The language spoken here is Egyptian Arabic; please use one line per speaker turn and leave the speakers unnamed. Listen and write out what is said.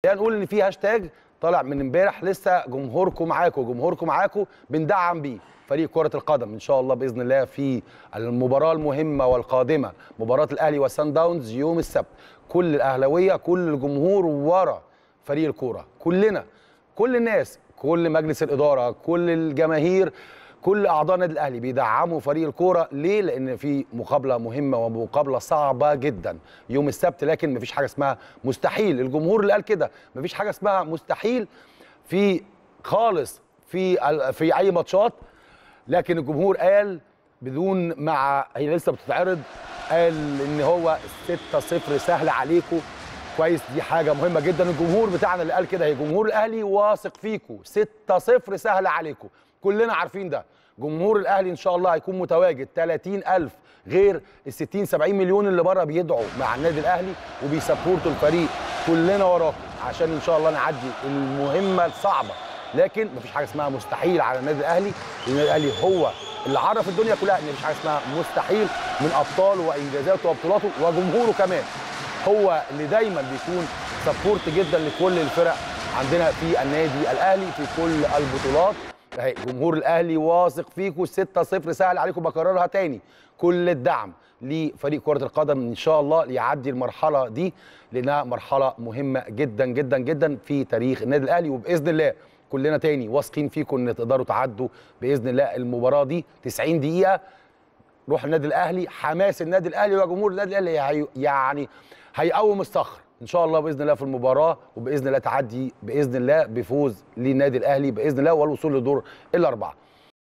خلينا نقول ان في هاشتاج طالع من امبارح لسه جمهوركم معاكم جمهوركم معاكم بندعم بيه فريق كرة القدم ان شاء الله باذن الله في المباراة المهمة والقادمة مباراة الاهلي وسان داونز يوم السبت كل الاهلاوية كل الجمهور ورا فريق الكورة كلنا كل الناس كل مجلس الاداره كل الجماهير كل اعضاء النادي الاهلي بيدعموا فريق الكوره ليه لان في مقابله مهمه ومقابله صعبه جدا يوم السبت لكن مفيش حاجه اسمها مستحيل الجمهور اللي قال كده مفيش حاجه اسمها مستحيل في خالص في ال- في اي ماتشات لكن الجمهور قال بدون مع هي لسه بتتعرض قال ان هو 6-0 سهل عليكم كويس دي حاجه مهمه جدا الجمهور بتاعنا اللي قال كده هي جمهور الاهلي واثق فيكم 6-0 سهل عليكم كلنا عارفين ده جمهور الاهلي ان شاء الله هيكون متواجد 30000 غير ال 60 70 مليون اللي بره بيدعوا مع النادي الاهلي وبيسبورتوا الفريق كلنا وراكم عشان ان شاء الله نعدي المهمه الصعبه لكن مفيش حاجه اسمها مستحيل على النادي الاهلي النادي الاهلي هو اللي عرف الدنيا كلها ان مفيش حاجه اسمها مستحيل من ابطاله وانجازاته وبطولاته وجمهوره كمان هو اللي دايما بيكون سبورت جدا لكل الفرق عندنا في النادي الاهلي في كل البطولات اهي جمهور الاهلي واثق فيكم 6-0 سهل عليكم بكررها تاني كل الدعم لفريق كره القدم ان شاء الله ليعدي المرحله دي لانها مرحله مهمه جدا جدا جدا في تاريخ النادي الاهلي وباذن الله كلنا تاني واثقين فيكم ان تقدروا تعدوا باذن الله المباراه دي 90 دقيقه روح النادي الاهلي حماس النادي الاهلي وجمهور النادي الاهلي هي يعني هيقوم الصخر ان شاء الله باذن الله في المباراه وباذن الله تعدي باذن الله بفوز للنادي الاهلي باذن الله والوصول لدور الاربعه